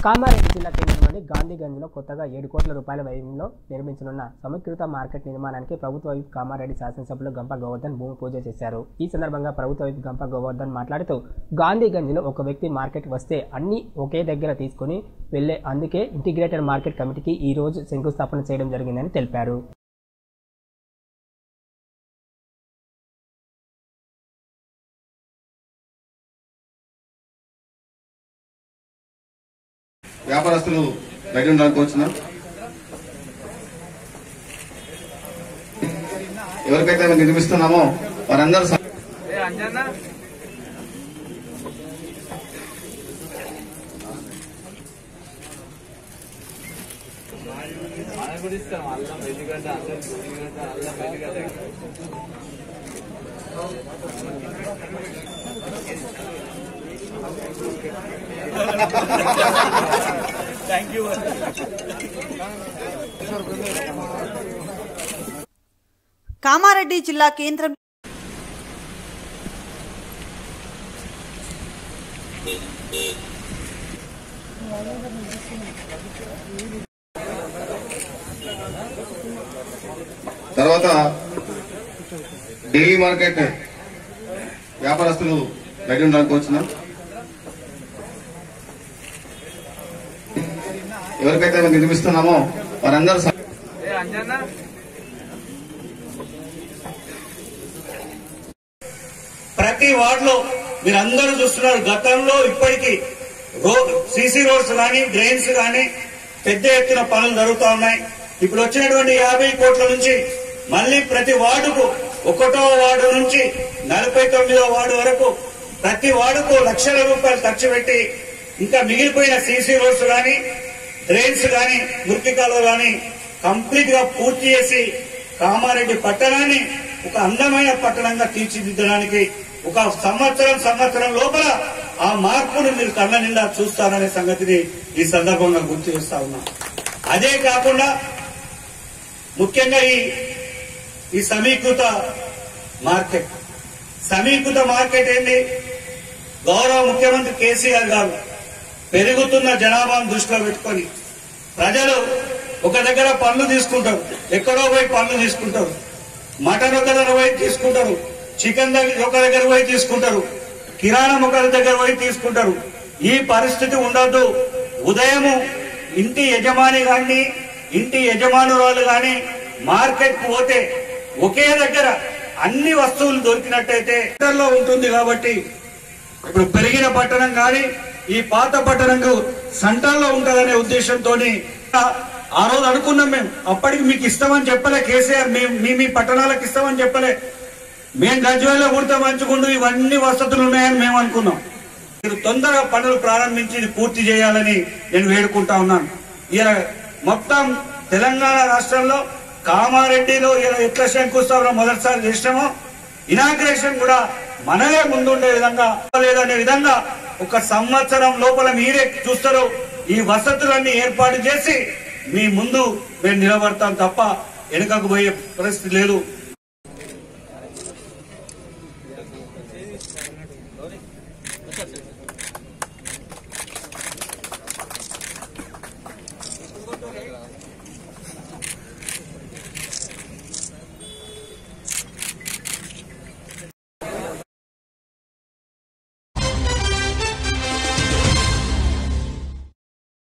కామారెడ్డి జిల్లా కేంద్రంలోని గాంధీగంజ్లో కొత్తగా ఏడు కోట్ల రూపాయల వ్యయంలో నిర్మించనున్న సమీకృత మార్కెట్ నిర్మాణానికి ప్రభుత్వ వైపు కామారెడ్డి శాసనసభ్యులు గంప గోవర్ధన్ భూమి పూజ చేశారు ఈ సందర్భంగా ప్రభుత్వ వైపు గంప గోవర్ధన్ మాట్లాడుతూ గాంధీగంజ్లో ఒక వ్యక్తి మార్కెట్ వస్తే అన్ని ఒకే దగ్గర తీసుకుని వెళ్లే అందుకే ఇంటిగ్రేటెడ్ మార్కెట్ కమిటీకి ఈ రోజు శంకుస్థాపన చేయడం జరిగిందని తెలిపారు వ్యాపారస్తులు బయట ఉండడానికి వచ్చినాం ఎవరికైతే మేము నిర్మిస్తున్నామో వారందరూ స- కామారెడ్డి జిల్లా కేంద్రం తర్వాత ఢిల్లీ మార్కెట్ వ్యాపారస్తులు బయట ఉండడానికి వచ్చినాం ఎవరికైతే మేము నిర్మిస్తున్నామో వారందరూ స- ప్రతి వార్డులో మీరు అందరూ చూస్తున్నారు గతంలో ఇప్పటికీ రోడ్ సీసీ రోడ్స్ కానీ డ్రైన్స్ కానీ పెద్ద ఎత్తున పనులు జరుగుతూ ఉన్నాయి ఇప్పుడు వచ్చినటువంటి యాభై కోట్ల నుంచి మళ్ళీ ప్రతి వార్డుకు ఒకటో వార్డు నుంచి నలభై తొమ్మిదో వార్డు వరకు ప్రతి వార్డుకు లక్షల రూపాయలు ఖర్చు పెట్టి ఇంకా మిగిలిపోయిన సీసీ రోడ్స్ కానీ డ్రైన్స్ కానీ మురికికాలు కానీ కంప్లీట్ గా పూర్తి చేసి కామారెడ్డి పట్టణాన్ని ఒక అందమైన పట్టణంగా తీర్చిదిద్దడానికి ఒక సంవత్సరం సంవత్సరం లోపల ఆ మార్పును మీరు కళ్ళ నిండా చూస్తారనే సంగతిని ఈ సందర్భంగా గుర్తు చేస్తా ఉన్నా అదే కాకుండా ముఖ్యంగా ఈ ఈ సమీకృత మార్కెట్ సమీకృత మార్కెట్ ఏంటి గౌరవ ముఖ్యమంత్రి కేసీఆర్ గారు పెరుగుతున్న జనాభాను దృష్టిలో పెట్టుకొని ప్రజలు ఒక దగ్గర పనులు తీసుకుంటారు ఎక్కడో పోయి పనులు తీసుకుంటారు మటన్ ఒక దగ్గర పోయి తీసుకుంటారు చికెన్ దగ్గర ఒక దగ్గర పోయి తీసుకుంటారు కిరాణం ఒక దగ్గర పోయి తీసుకుంటారు ఈ పరిస్థితి ఉండొద్దు ఉదయము ఇంటి యజమాని గాని ఇంటి యజమానురాలు గాని మార్కెట్ కు పోతే ఒకే దగ్గర అన్ని వస్తువులు దొరికినట్టయితే లో ఉంటుంది కాబట్టి ఇప్పుడు పెరిగిన పట్టణం కానీ ఈ పాత పట్టణంకు సెంటర్లో ఉంటుందనే ఉద్దేశంతో ఆ రోజు అనుకున్నాం మేము అప్పటికి మీకు ఇస్తామని చెప్పలే కేసీఆర్ మీ మీ మీ పట్టణాలకు ఇస్తామని చెప్పలే మేము గజ్వేల్లో కుడితే మంచుకుంటూ ఇవన్నీ వసతులు ఉన్నాయని మేము అనుకున్నాం మీరు తొందరగా పనులు ప్రారంభించి ఇది పూర్తి చేయాలని నేను వేడుకుంటా ఉన్నాను ఇలా మొత్తం తెలంగాణ రాష్ట్రంలో కామారెడ్డిలో ఇలా ఎట్లా శంకుస్థాపన మొదటిసారి చేసినామో ఇనాగ్రేషన్ కూడా మనమే ముందుండే విధంగా లేదనే విధంగా ఒక సంవత్సరం లోపల మీరే చూస్తారు ఈ వసతులన్నీ ఏర్పాటు చేసి మీ ముందు మేము నిలబడతాం తప్ప వెనుకకు పోయే పరిస్థితి లేదు